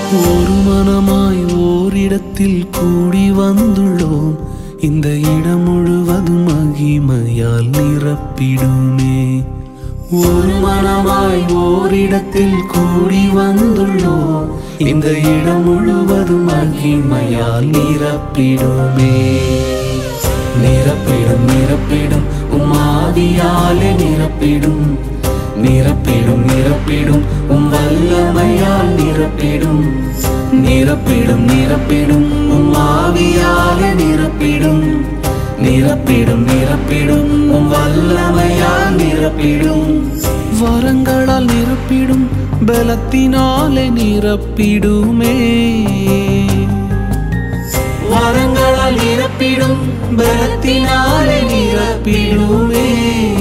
ஒரு மனமாய் ஓரிடத்தில் கூடி வந்துள்ளோம் இந்த இடம் முழுவதும் மகிமையால் நிரப்பிடுமே ஒரு மனமாய் ஓரிடத்தில் கூடி வந்துள்ளோம் இந்த இடம் முழுவதும் மகிமையால் நிரப்பிடுமே நிரப்பிடும் நிரப்பிடும் உமாதியாலே நிரப்பிடும் நிரப்பிடும் நிரப்பிடும் உம் வல்லமையால் நிரப்பிடும் நிரப்பிடும் நிரப்பிடும் உம் ஆவியாலே நிரப்பிடும் நிரப்பிடும் நிரப்பிடும் உம் வல்லமையால் நிரப்பிடும் வரங்களால் நிரப்பிடும் பலத்தினாலே நிரப்பிடுமே வரங்களால் நிரப்பிடும் பலத்தினாலே நிரப்பிடுமே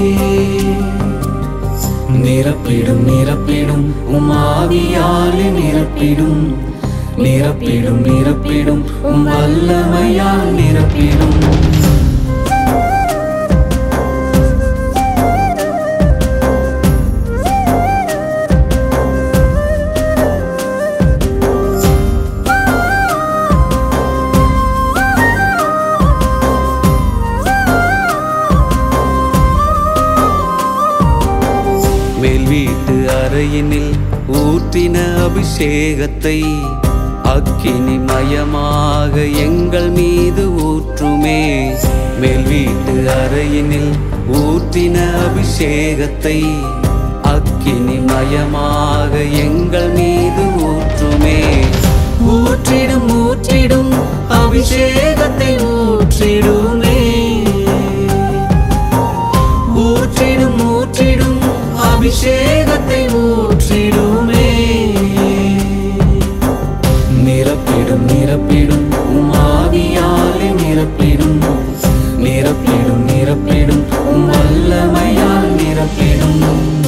நிரப்பிடும் நிரப்பிடும் உம் ஆவியாலே நிரப்பிடும் நிரப்பிடும் நிரப்பிடும் உம் வல்லமையால் நிரப்பிடும் மேல் வீட்டு அறையினில் ஊற்றின அபிஷேகத்தை அக்கினி மயமாக எங்கள் மீது ஊற்றுமே மேல் வீட்டு அறையினில் ஊற்றின அபிஷேகத்தை அக்கினி மயமாக எங்கள் மீது ஊற்றுமே ஊற்றிடும் ஊற்றிடும் அபிஷேகத்தை ஊற்றிடுமே ஊற்றிடும் ஊற்றிடும் அபிஷேகத்தை ஊற்றிடுமே நிரப்பிடும் நிரப்பிடும் உம் ஆவியாலே நிரப்பிடும் நிரப்பிடும் நிரப்பிடும் உம் வல்லமையால் நிரப்பிடும்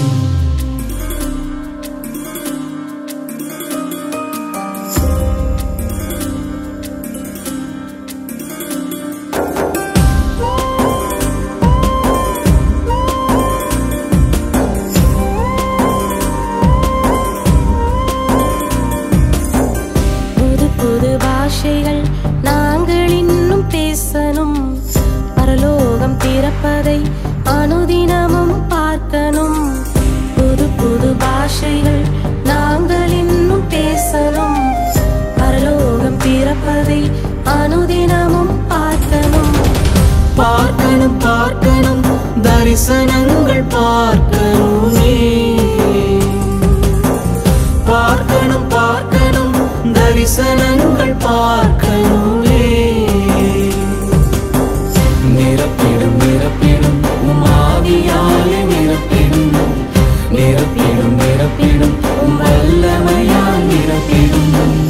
புது புது பாஷைகள் நாங்கள் இன்னும் பேசணும் பரலோகம் திறப்பதை அனுதினமும் பார்க்கணும் புது புது பாஷைகள் நாங்கள் இன்னும் பேசணும் பரலோகம் திறப்பதை அனுதினமும் பார்க்கணும் பார்க்கணும் பார்க்கணும் தரிசனங்கள் பார்க்கணுமே பார்க்கணும் பார்க்கணும் தரிசனங்கள் பார்க்கணுமே நிரப்பிடும் நிரப்பிடும் உம் ஆவியாலே நிரப்பிடும் நிரப்பிடும் நிரப்பிடும் உம் வல்லமையால் நிரப்பிடும்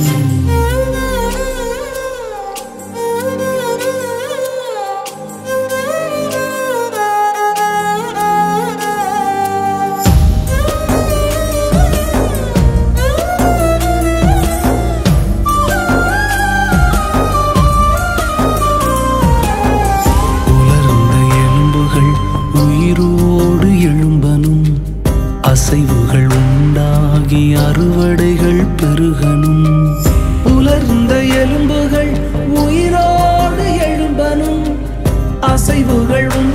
உலர்ந்த எலும்புகள் உயிரோடு எழும்பனும் அசைவுகள் உண்டாகி அறுவடைகள் பெருகனும் உலர்ந்த எலும்புகள் உயிரோடு எழும்பனும் அசைவுகள் உண்டாகி